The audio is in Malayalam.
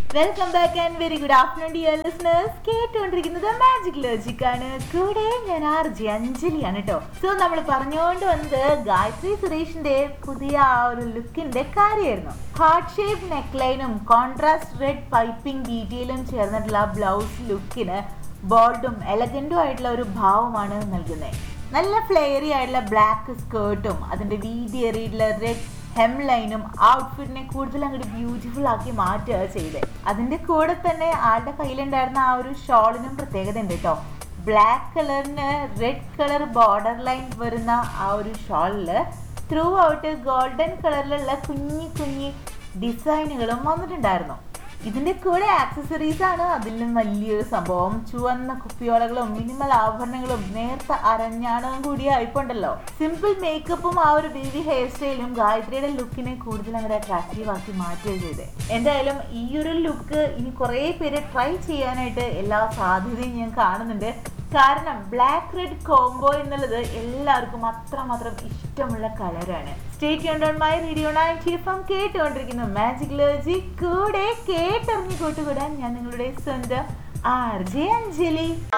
welcome back and very good afternoon dear listeners കേട്ടുകൊണ്ടിരിക്കുന്നത് മാജിക് ലോജിക് ആണ് കൂടെ ഞാൻ ആർ ജി അഞ്ജലിയാണ് കേട്ടോ സോ നമ്മൾ പറഞ്ഞുകൊണ്ട് വന്നത് ഗായത്രി സുരേഷിന്റെ പുതിയ ആ ഒരു ലുക്കിന്റെ കാര്യമായിരുന്നു ഹാർട്ട് ഷേപ്പ് നെക്ലൈനും കോൺട്രാസ്റ്റ് റെഡ് പൈപ്പിംഗ് ഡീറ്റെയിലും ചേർന്നിട്ടുള്ള ബ്ലൗസ് ലുക്കിന് ബോൾഡും എലഗന്റും ആയിട്ടുള്ള ഒരു ഭാവമാണ് നൽകുന്നത് നല്ല ഫ്ലെയറി ആയിട്ടുള്ള ബ്ലാക്ക് സ്കേർട്ടും അതിന്റെ വീതിയേറിയിട്ടുള്ള റെഡ് ഹെം ലൈനും ആ ഔട്ട്ഫിറ്റിനെ കൂടുതൽ അങ്ങോട്ട് ബ്യൂട്ടിഫുൾ ആക്കി മാറ്റുക ചെയ്തേ അതിന്റെ കൂടെ തന്നെ ആളുടെ കയ്യിലുണ്ടായിരുന്ന ആ ഒരു ഷോളിനും പ്രത്യേകത ഉണ്ട് കേട്ടോ ബ്ലാക്ക് കളറിന് റെഡ് കളർ ബോർഡർ ലൈൻ വരുന്ന ആ ഒരു ഷോളില് ത്രൂ ഔട്ട് ഗോൾഡൻ കളറിലുള്ള കുഞ്ഞി കുഞ്ഞി ഡിസൈനുകളും വന്നിട്ടുണ്ടായിരുന്നു ഇതിന്റെ കൂടെ ആക്സസറീസ് ആണ് അതിലും വലിയൊരു സംഭവം ചുവന്ന കുപ്പിയോളകളും മിനിമൽ ആഭരണങ്ങളും നേർത്ത അരഞ്ഞാണവും കൂടി ആയിപ്പോണ്ടല്ലോ സിമ്പിൾ മേക്കപ്പും ആ ഒരു ബേബി ഹെയർ സ്റ്റൈലും ഗായത്രിയുടെ ലുക്കിനെ കൂടുതൽ അങ്ങനെ അട്രാക്റ്റീവ് ആക്കി മാറ്റുകയും ചെയ്തേ എന്തായാലും ഈ ഒരു ലുക്ക് ഇനി കുറേ പേര് ട്രൈ ചെയ്യാനായിട്ട് എല്ലാ സാധ്യതയും ഞാൻ കാണുന്നുണ്ട് കാരണം ബ്ലാക്ക് റെഡ് കോംബോ എന്നുള്ളത് എല്ലാവർക്കും അത്രമാത്രം ഇഷ്ടമുള്ള കളറാണ് state on my video ninety F M കേട്ടുകൊണ്ടിരിക്കുന്നു മാജിക് ലോജി കൂടെ കേട്ടറിഞ്ഞു കൂട്ടുകൂടാൻ ഞാൻ നിങ്ങളുടെ സ്വന്തം ആർ ജെ അഞ്ജലി